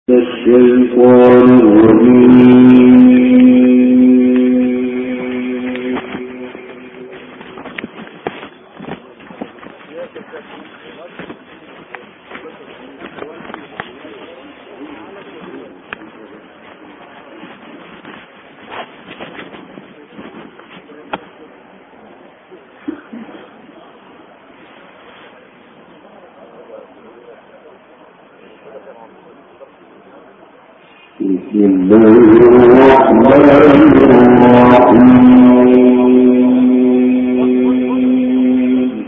الشيطان الرجيم بسم الله الرحمن الرحيم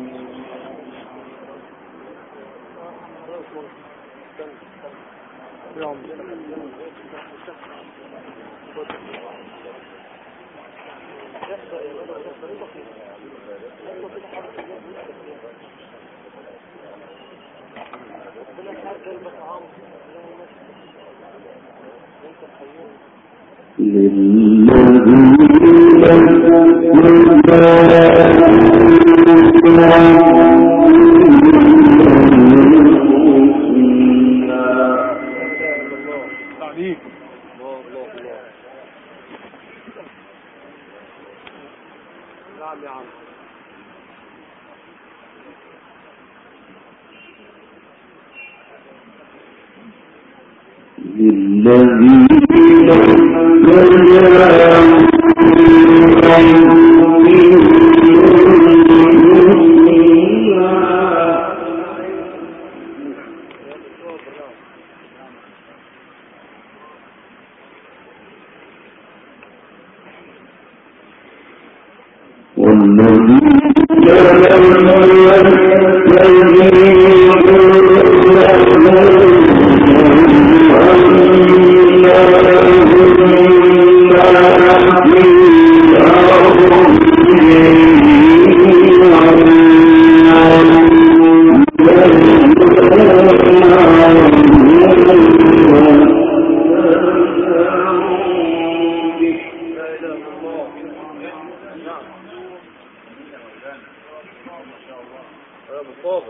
عليك نعم يا عم للذين يا ابو صابر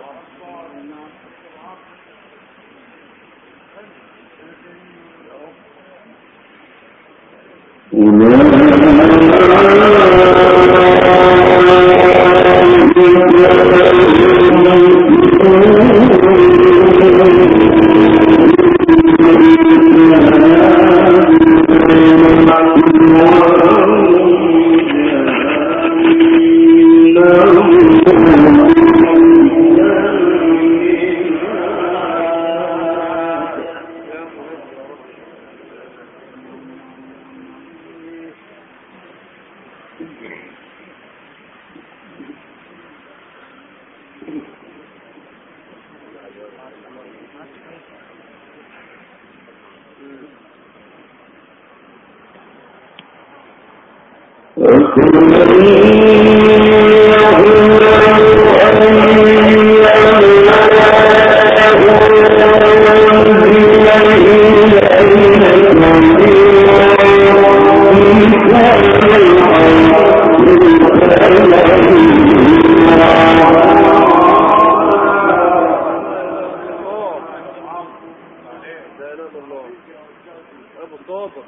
لا اله الا الله يا ابو صابر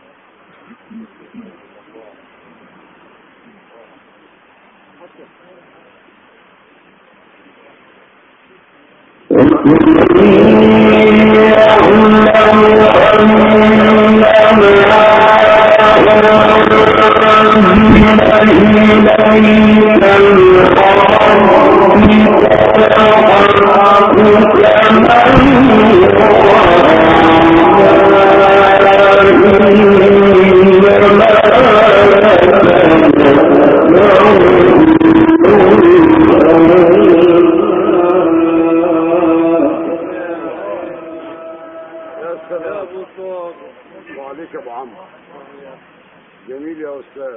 يا سلام يا ابو صابر وعليك يا ابو عمرو جميل يا استاذ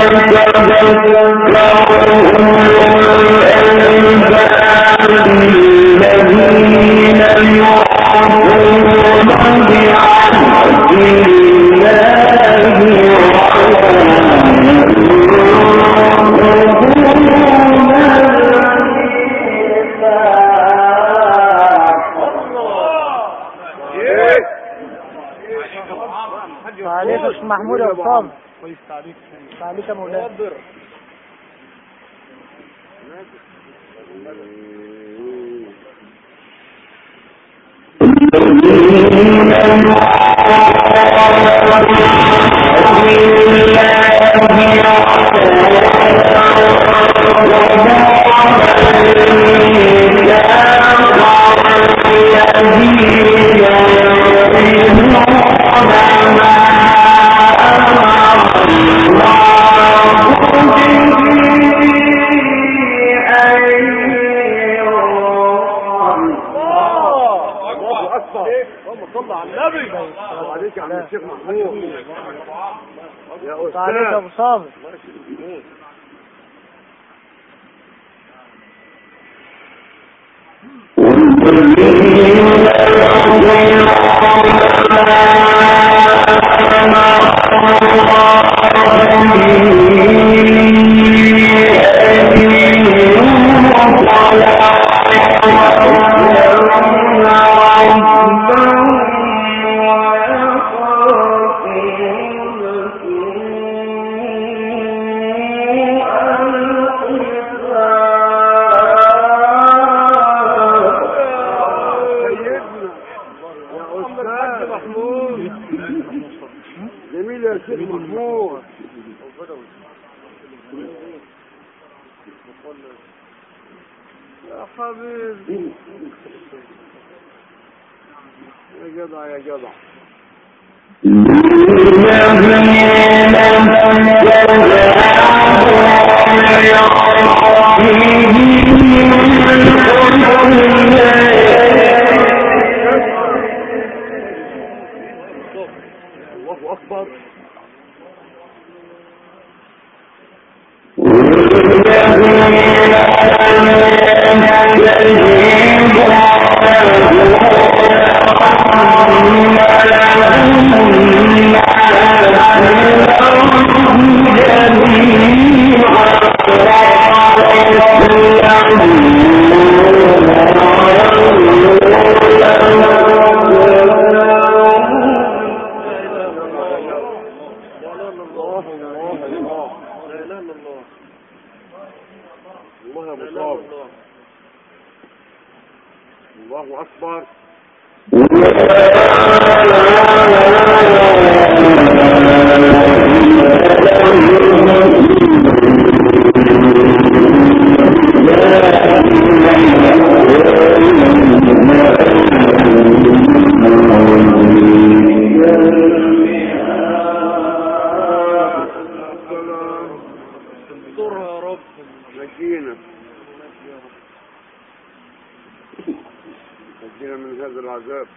إنما يتذكر أولو الألباب عليك يا شيخ محمود يا أستاذ كويس عليك عليك يا مولانا الله اكبر اللهم صل على النبي وعليك يا عم الشيخ محمود يا عليك يا استاذ أبو صابر سيدنا يا استاذ محمود جميل يا شيخ محمود يا حبيبي يا جدع يا جدع الله اكبر الله الله الله لا اله الا الله الله يا لا ابو اله الا صابر الله الله اكبر السلام استرها يا رب نجينا نجينا من هذا العذاب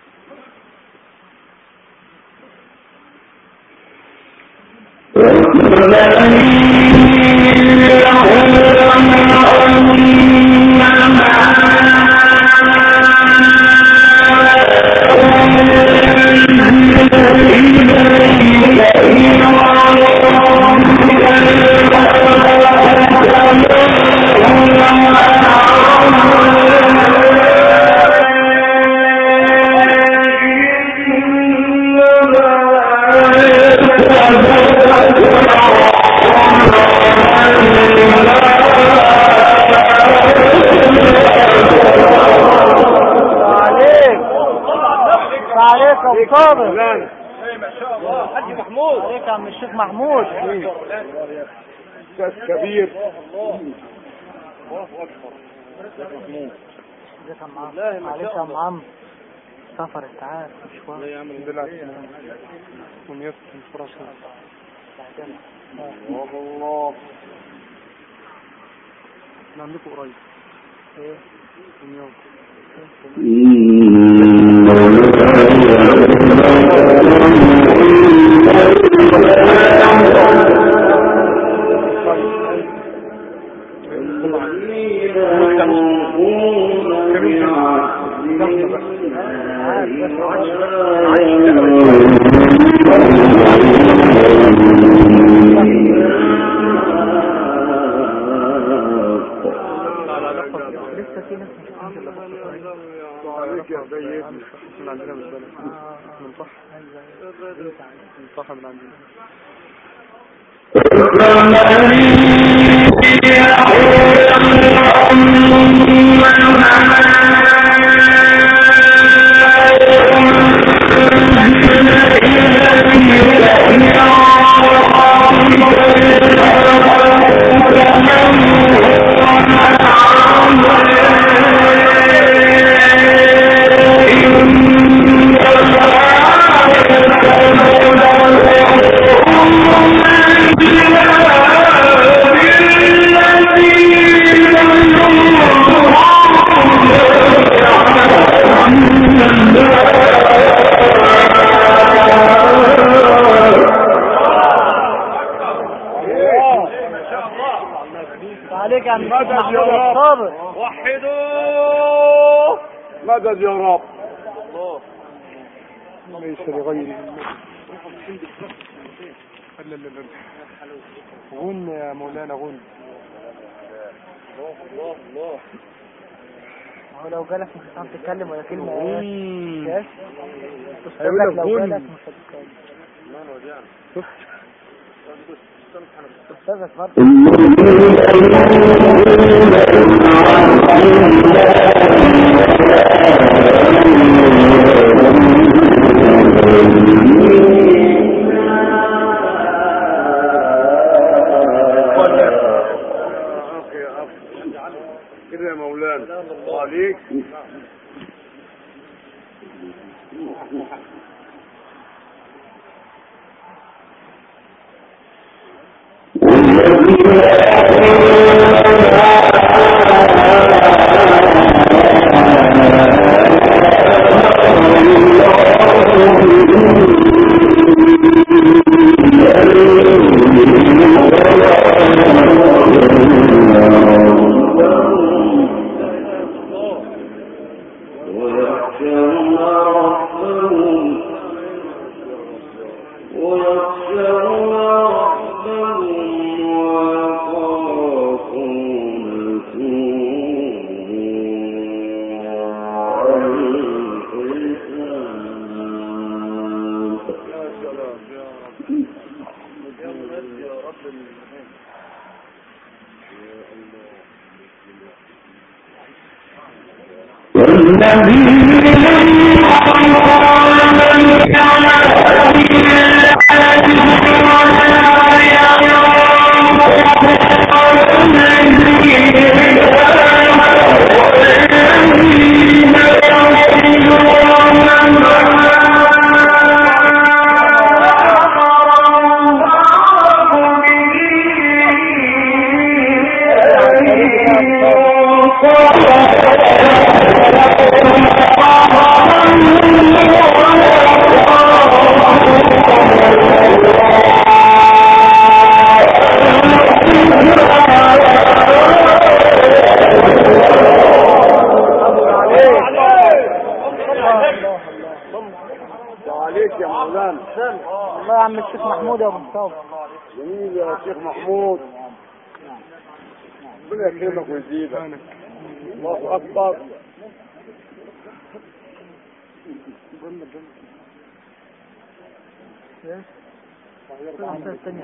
عليك عليك يا أبو صابر فلان حاج محمود عليك يا عم الشيخ محمود استاذ كبير ازيك يا عم عمرو عليك يا عم عمرو سفر تعال مشوار يا عم ونيت الفرص الله الله احنا عندكم قريب ايه ونيوم لسه في في ناس مش بتنزل لبص كويس عليك يا سيدنا من عندنا من البلد اه من صح ايوه ايوه من صح من عندنا عليك يا عم مدد يا محمود رب. الصابر وحدوا مدد يا رب ليس لغير لا لا لا غن يا مولانا غن هو لو جالك مش هتعرف تتكلم ولا كلمة ايه غن ياس هيقول لك استاذك لو غن. جالك مش هتتكلم استاذك برضه اخي يا اخي كده يا مولانا عليك ويخشون ربهم ويخشون ربهم ويخافون سوء الحساب عليك يا مولانا والله يا عم الشيخ محمود يا ابو مصطفى جميل يا شيخ محمود ربنا يكرمك ويزيدك الله اكبر العصاية التانية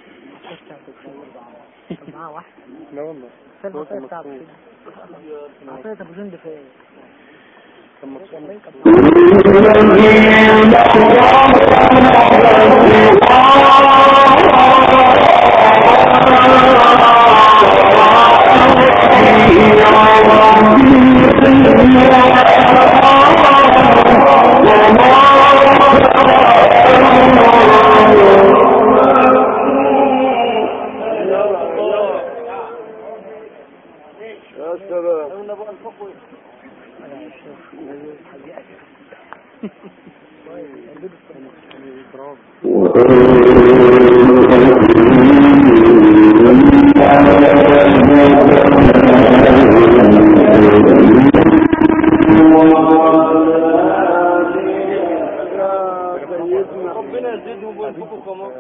ايه معاه واحد لا والله سلم العصاية بتاعته عصاية ابو جند في ايه كان مقصود يا سلام يا سيدنا ربنا يزيدهم وينفقوا كمان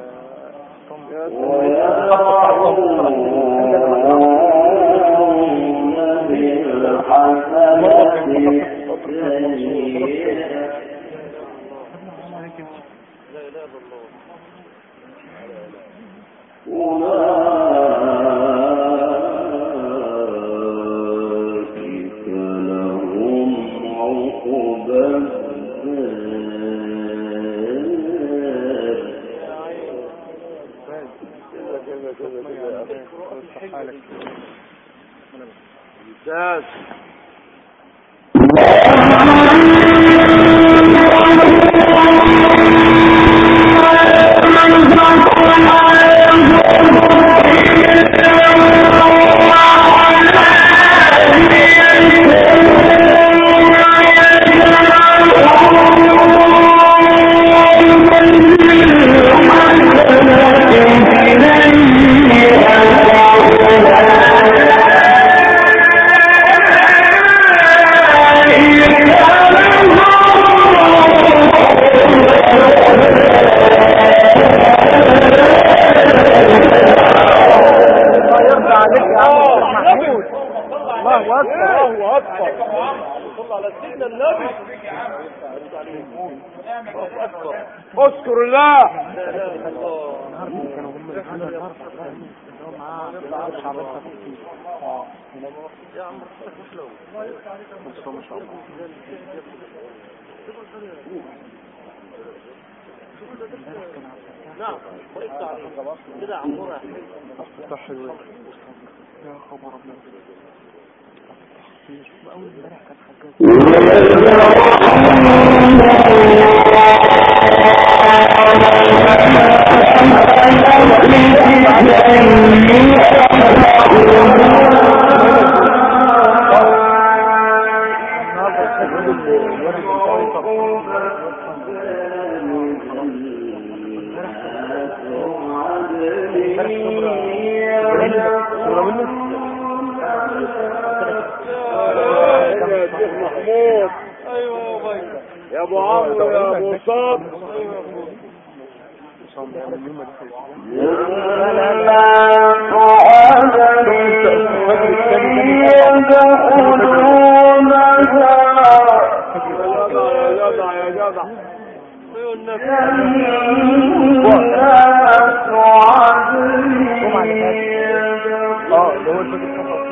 يا سلام أولئك لهم عقبى الدار حالك ممتاز الله يرضى عليك يا عم محمود الله اكبر الله اكبر صلى على سيدنا النبي اذكر الله لا لا الله كانوا هم اللي كانوا النهارده اللي هو معاه شعبان خفيف يا عم مش لو بس هو ما شاء الله نعم كويس عليك كده عمورة افتتاح حلو يا خبر ابيض واول امبارح كان حجاج النهارده الراجل الولد بتاعه يا شيخ محمود ايوه يا ابو عمرو يا ابو صاد يا جدع يا جدع ايوه النبي اه اللي هو الفجر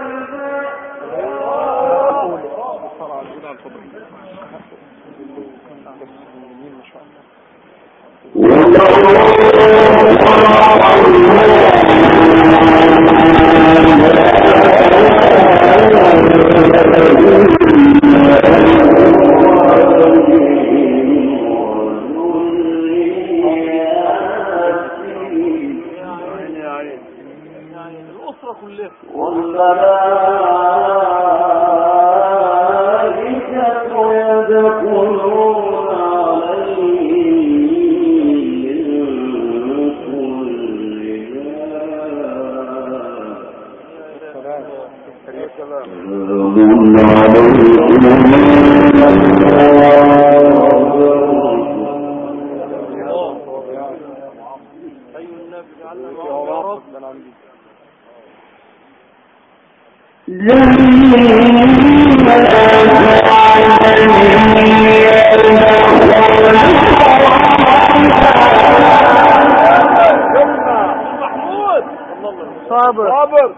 يعني يعني يعني الاسره كلها والملائكة يدخلون عليهم من كل باب يا سلام سلام عليكم ايوه النبي جعلنا معهم يا رب محمود صابر صابر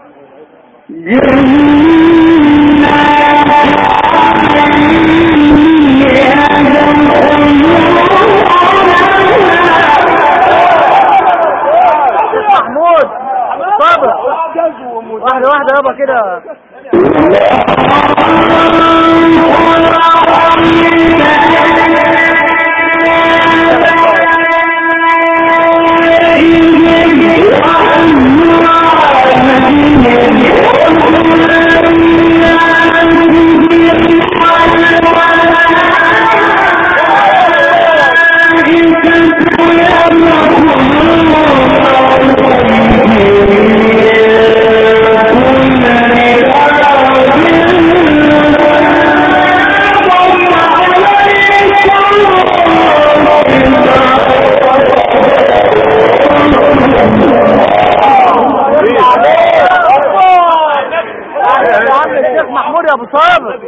محمود صابر واحدة واحدة يابا كده Thank you.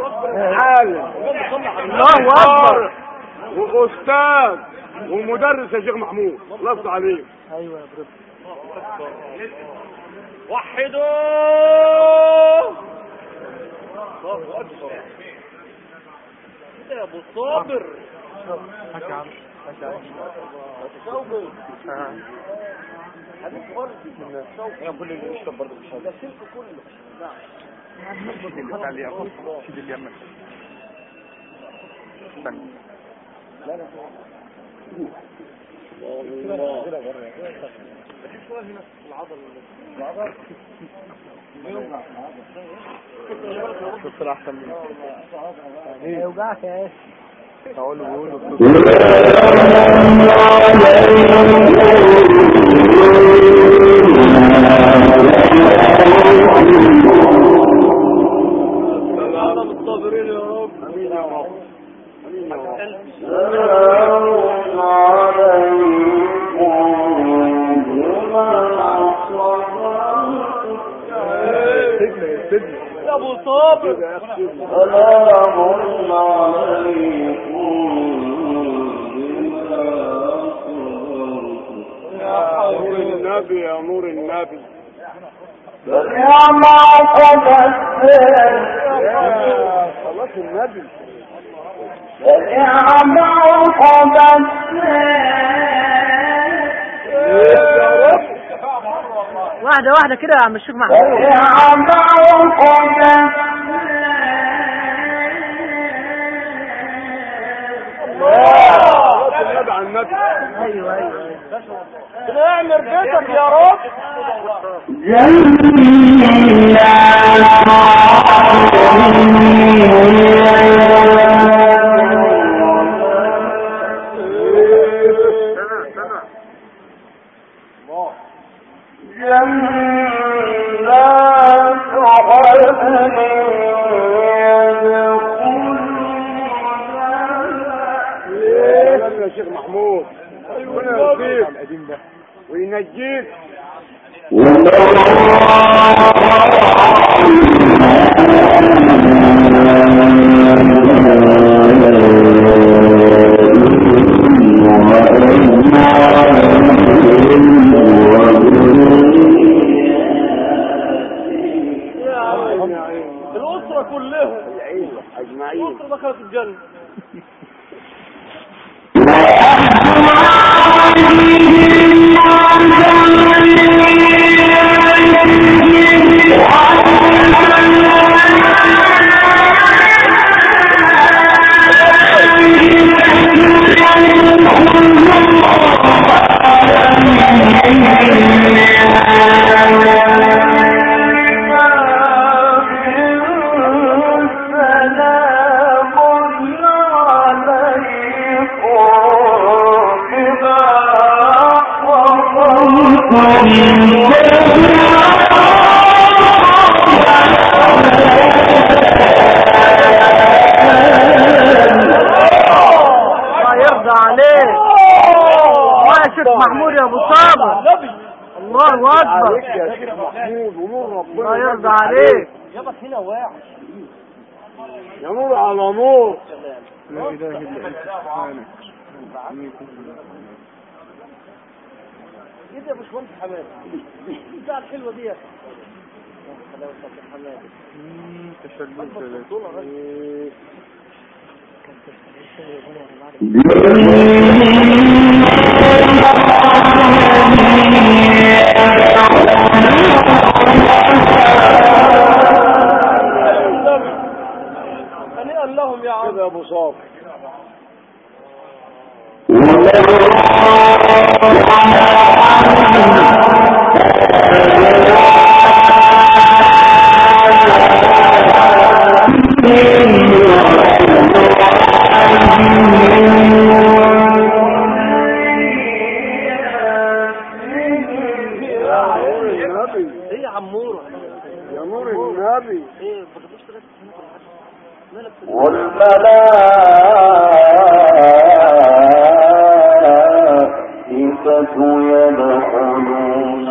عالم الله اكبر واستاذ ومدرس يا شيخ محمود الله يفتح عليك ايوه يا برو وحدوا إيه يا ابو صابر هات يا عم هات يا عم يا كل اللي يشرب برضه مش هذا شيل اللي عليه أخو. شيل اللي يمك استنى شفت احسن مني هيوجعك يا اخي اقول له بقول له عدم الصابرين يا رب امين يا رب امين يا رب سلام عليكم بما صبرتم سجن سجن يا ابو صابر كده يا اخي سلام عليكم بما صبرتم نور النبي يا نور النبي فنعم عقب السر يا صلاة النبي فنعم عقب يا رب واحدة واحدة كده يا عم الشيخ محمود فنعم عقب صلاة النبي على النبي ايوه ايوه ايوه نعمر بيتك يا رب سمع سمع جنات عدن سلام يا شيخ محمود ربنا يرضيك القديم ده وينجيك يا عم يا عيني الاسره كلها يا عيني اجمعين الاسره دخلت الجنه الله يرضى عليك الله يا شيخ محمود يا ابو صابر النبي الله اكبر عليك يا شيخ محمود ونور ربنا الله يرضى عليك يابا هنا واعي يا نور على نور لا اله الا انت سبحانك ايه ده يا باشمهندس حماد البتاعه الحلوه دي يا اخي حلاوه حماد تشلل هنيئا لهم يا عم كده يا ابو صافي يا نور النبي ايه يا عموره يا نور النبي ايه ما تبص كده مالك في والملائكة يدخلون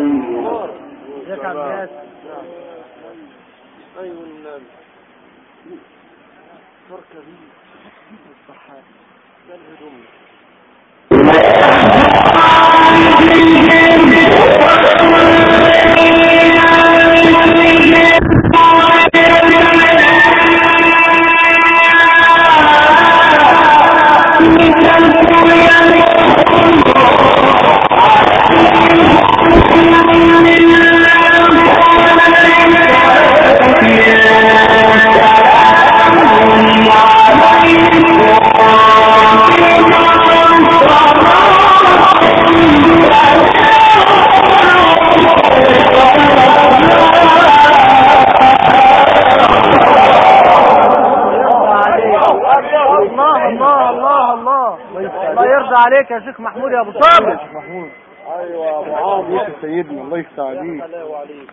عليهم النار ازيك يا عم ياسر ايوه النبي الله الله الله الله الله يرضى عليك يا شيخ محمود يا ابو صابر محمود ايوه يا ابو عمرو يا سيدنا الله يفتح عليك حلاوه عليك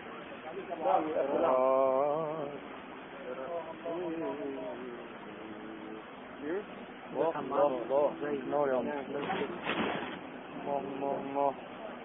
آه. الله الله الله نور يا عمر الله الله الله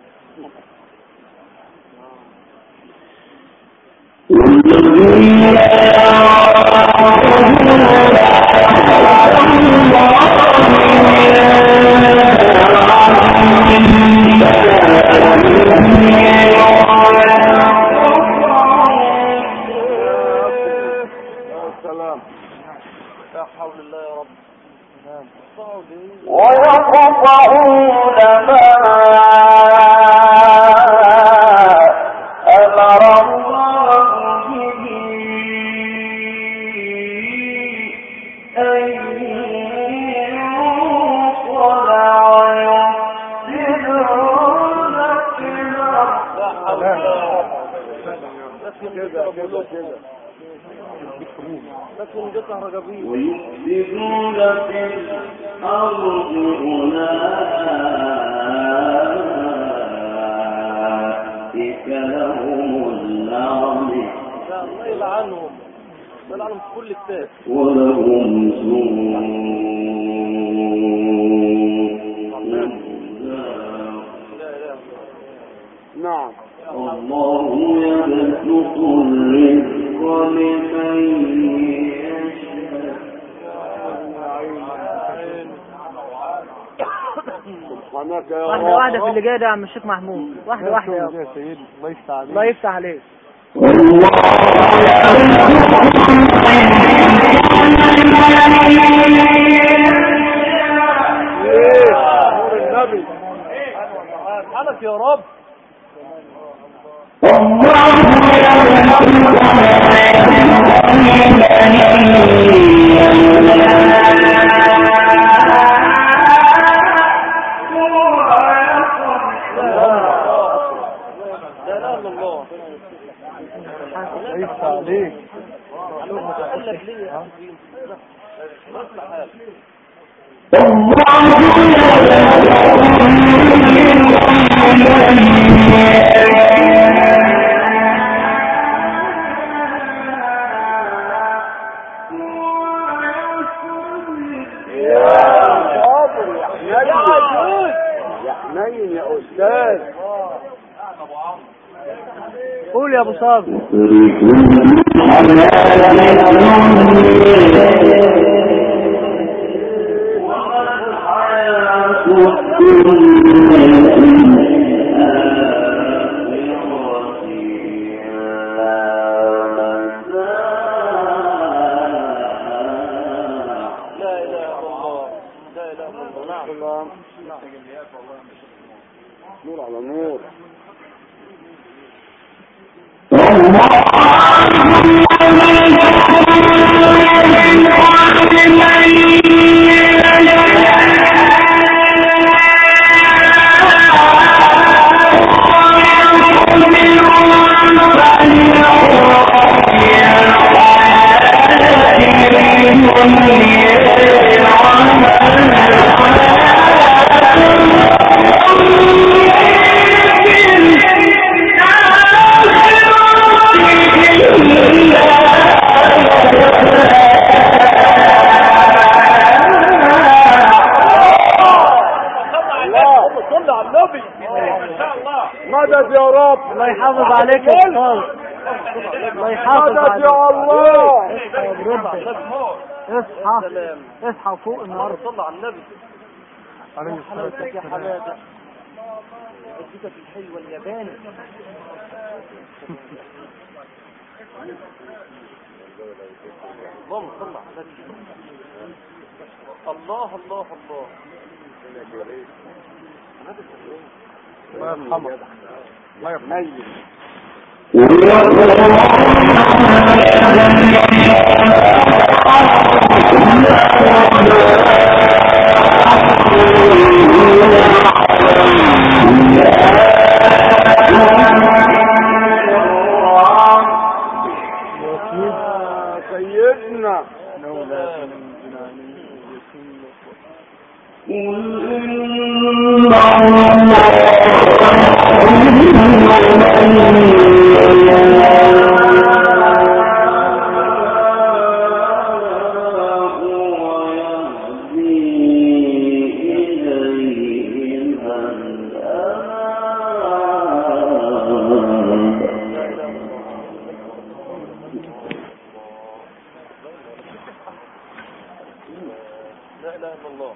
يا سلام لا حول الله يا رب ويقطعون ما أمر الله به أن يوصل ويفسدون في الأرض كده كده كده لكن دي كهرجابيه ويفسدون في الأرض أولئك لهم اللعنة لا الله يلعنهم الله يلعنهم في كل كتاب ولهم سوء الدار. لا اله نعم الله يبسط الرزق لمن يشاء سبحانك يا واحدة رب واحدة في اللي جاي ده يا عم الشيخ محمود واحدة واحدة يا يا سيدنا الله يفتح عليك الله يفتح عليك ايه نور النبي حالك يا رب لا اله الا الله الله يفتح عليك قلب ليه يا حبيبي لا اصلح حالك صابر يا حنين يا حنين يا استاذ قول يا ابو صابر لا اله الا الله لا اله الا الله نعم نور على نور الله صل على النبي ما شاء الله مدد يا رب الله يحافظ عليك يا ابو صابر الله يحافظ مدد عليك يا الله اصحى يا برد اصحى سلام اصحى فوق النهارده صلى على النبي عليه يا الصلاة حلاوتك يا والسلام حماده اديتك الحلوه الياباني اللهم صل على النبي الله الله الله الله يرحمك الله يرحمك يا سيدنا لا اله الا الله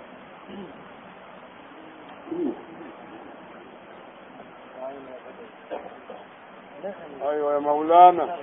ايوه يا مولانا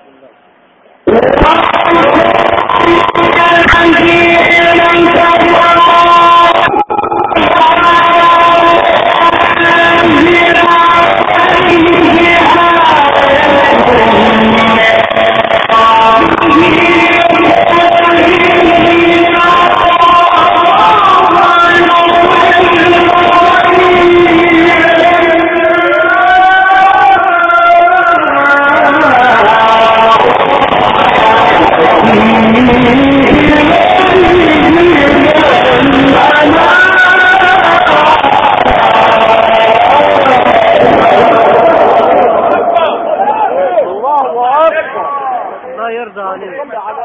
الله اكبر الله يرضى عليك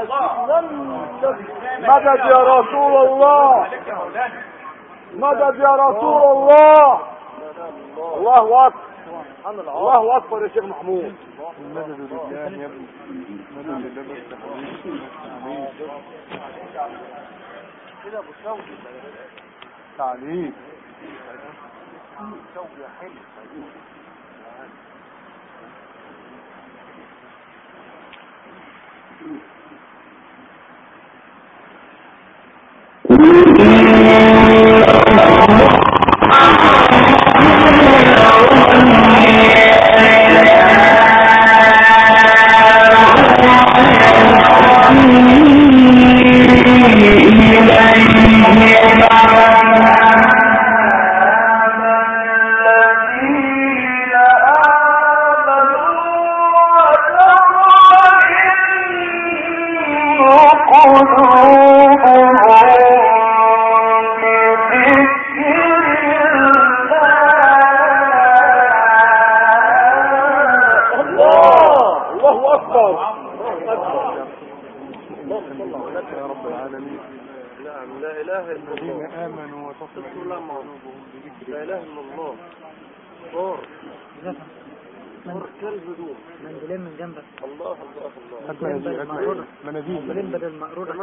مدد يا رسول الله مدد يا رسول الله الله اكبر الله اكبر يا شيخ محمود المدد لله يا ابني مدد لله بس يا حبيبي تعليم الله الله اكبر يا رب العالمين نعم لا اله الا الذين الله آمنوا وتطمئن قلوبهم بذكر لا اله الا الله صور صور كالهدوء منزلين من جنبك الله الله الله هات مناديل هات مناديل منزلين مناديل بدل المقرورة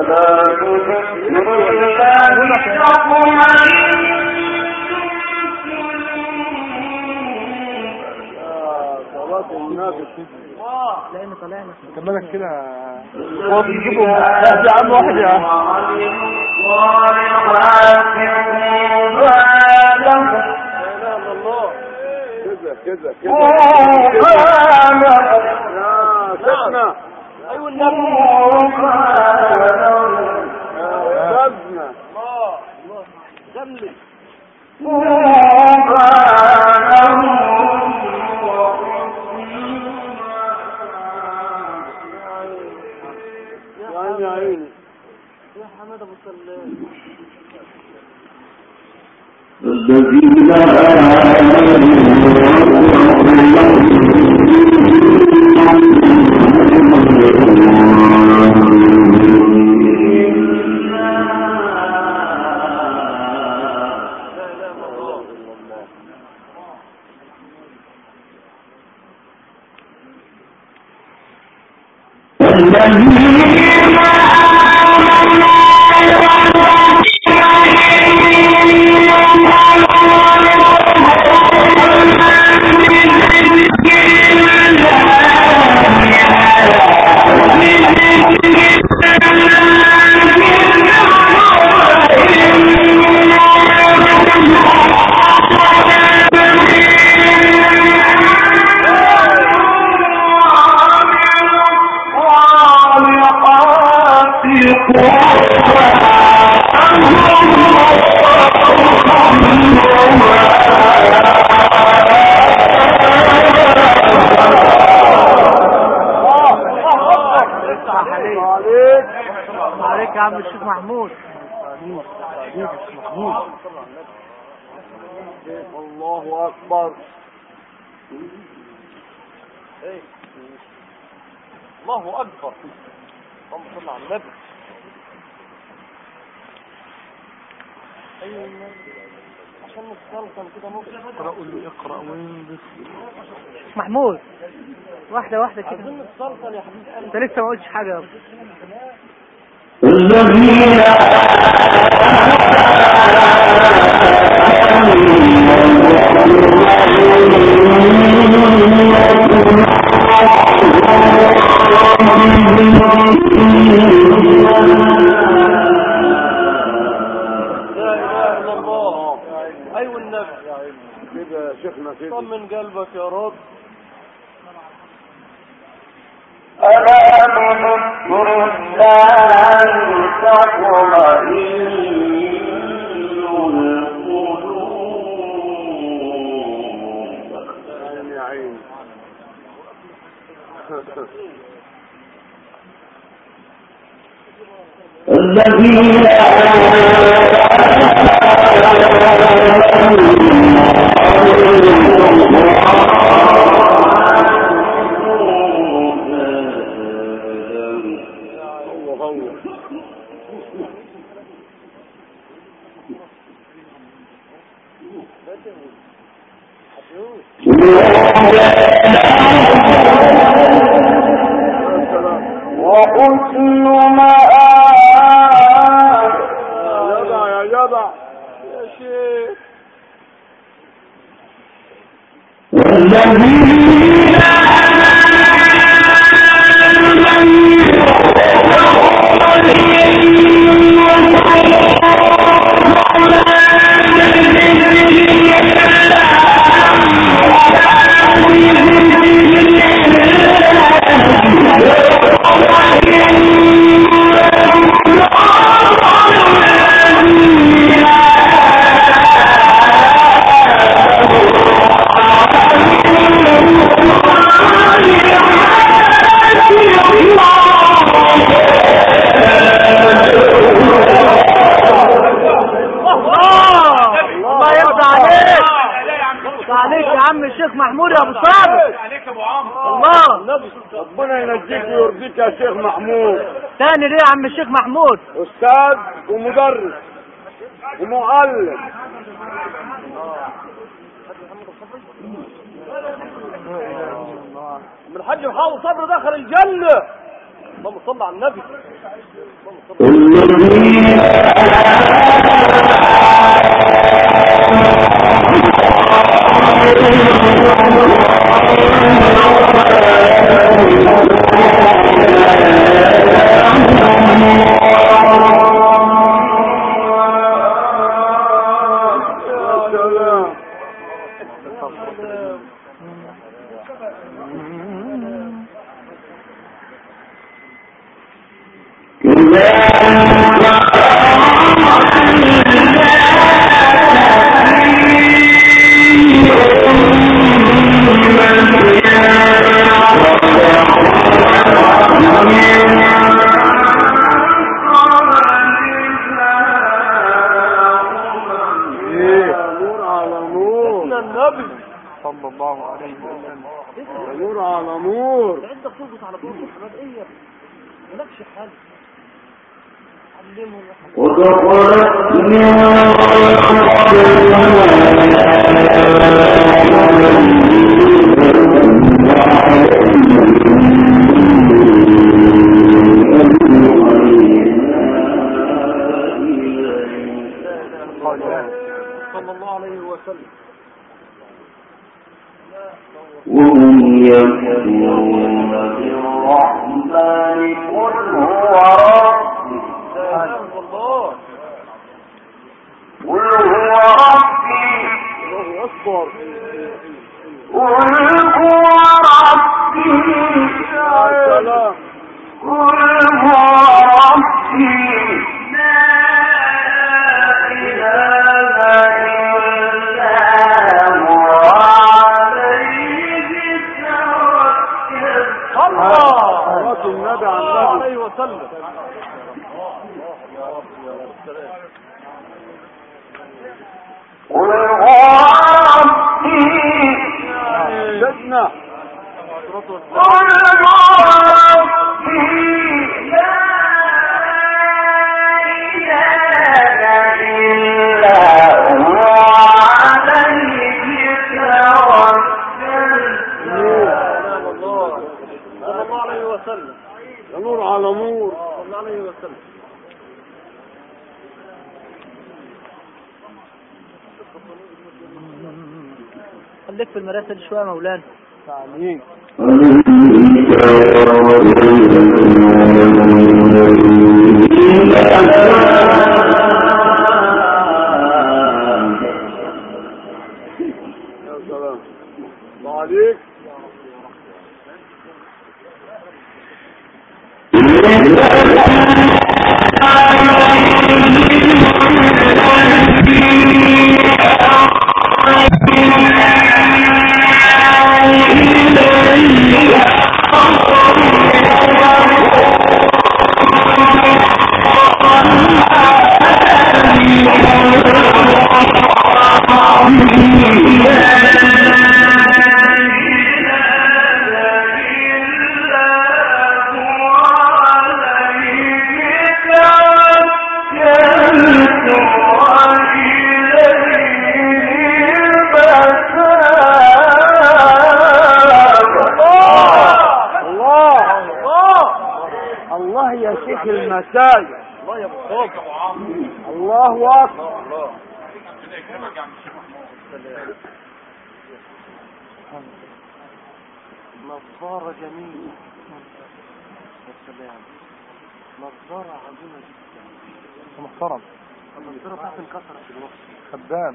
صلاة النبي لان طلعنا كملك كده هو بيجيبهم يا عم واحد يا عم لا اله الا الله كذا كذا كذا يا سيدنا ايوه النبي يا سيدنا الله الله جملي يا عيني يا عيني يا حماد ابو سلام الذين لا اله الا الله عليك يا عم الشيخ محمود الله اكبر الله اكبر اللهم صل على النبي ايوه النبي عشان نتسلطن كده ممكن محمود واحدة واحدة كده عايزين نتسلطن يا حبيب قلبي انت لسه ما قلتش حاجة يا ابو الذين لا اله الا الله ايوه النبي كده يا شيخنا كده طمن قلبك يا رب ألا بذكر الله تطمئن القلوب عين يا عين الذين هو هو يا سلام وحسن مآب يا جدع يا جدع يا شيخ والذين الله الله يرضى عليك يرضى عليك يا عم الشيخ محمود يا ابو صابر الله ربنا ينجيك ويرضيك يا شيخ محمود تاني ليه يا عم الشيخ محمود استاذ ومدرس ومعلم من الحاج محمد صبر دخل الجنة اللهم صل على النبي اللهم صل الذين يا سلام ايه نور على نور سيدنا النبي صلى الله عليه وسلم نور على نور ده انت بتربط على طول محمد ايه يا ابني؟ مالكش حل علمهم يا حبيبي ودخلت من قبلها عليه وسلم وهم يكفرون بالرحمن قل هو ربي لا اله الا الله قل هو ربي الله اكبر قل هو ربي يا سلام قل هو ربي لا إله إلا هو عليه توكلت الله صلاة النبي صلى الله على النبي عليه وسلم قل هو ربي سيدنا قل هو ربي لا إله إلا هو عليه توكلت سلام الله صلى الله عليه وسلم يا نور على نور صلى الله عليه وسلم خليك في المراسل شويه يا مولانا تعليم يا سلام الله عليك الله الله يا شيخ المساجد الله يا ابو صابر الله اكبر نظارة جميلة يا سلام نظارة عظيمة جدا محترم النظارة بتاعت انكسرت في الوقت خدام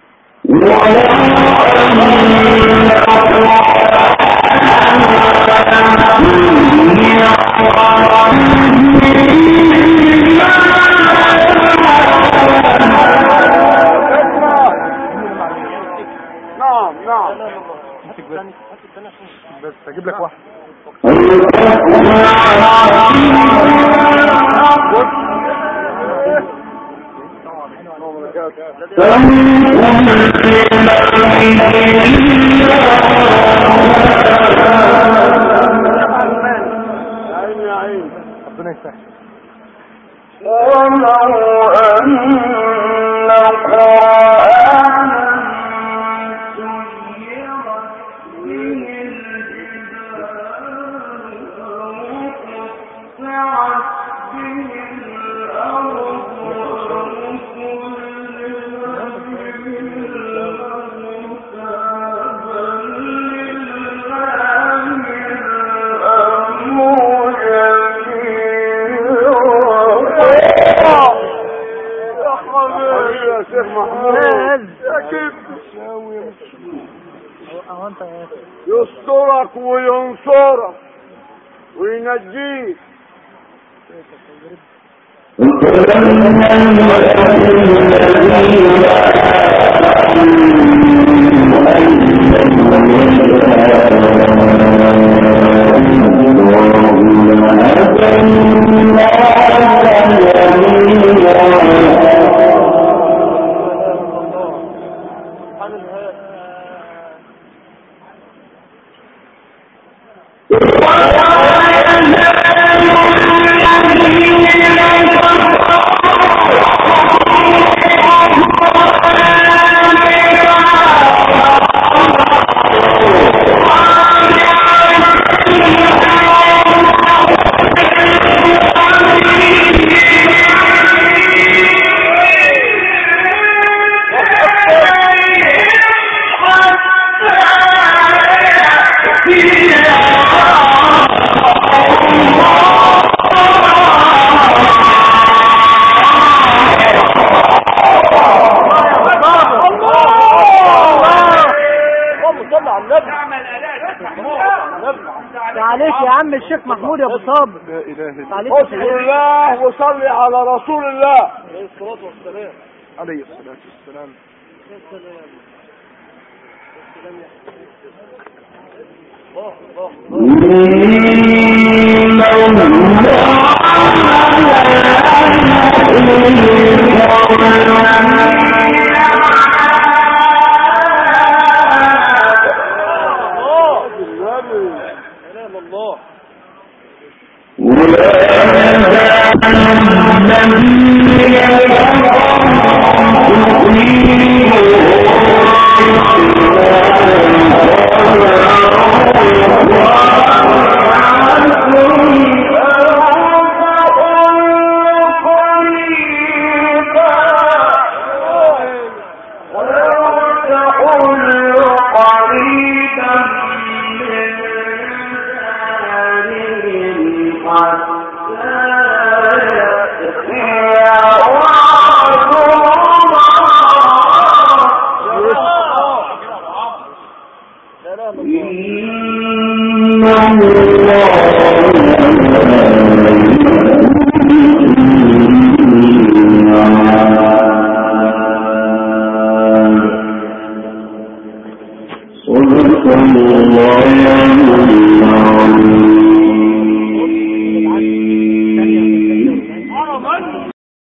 نعم نعم بس اجيب لك واحد يا عيني يا عيني ربنا يسهل ولو أن قرآنا سيرت به الجبال وقطعت به الأرض يا حبيبي يا شيخ محمود يا كيف اهو انت يا يسترك وينصرك وينجيك Thank عم الشيخ محمود يا ابو صابر لا اله الا تعليق يا اذكر سيدي. الله وصلي على رسول الله عليه الصلاة والسلام عليه الصلاه والسلام الله الله الله كلام الله كلام الله صدق الله العظيم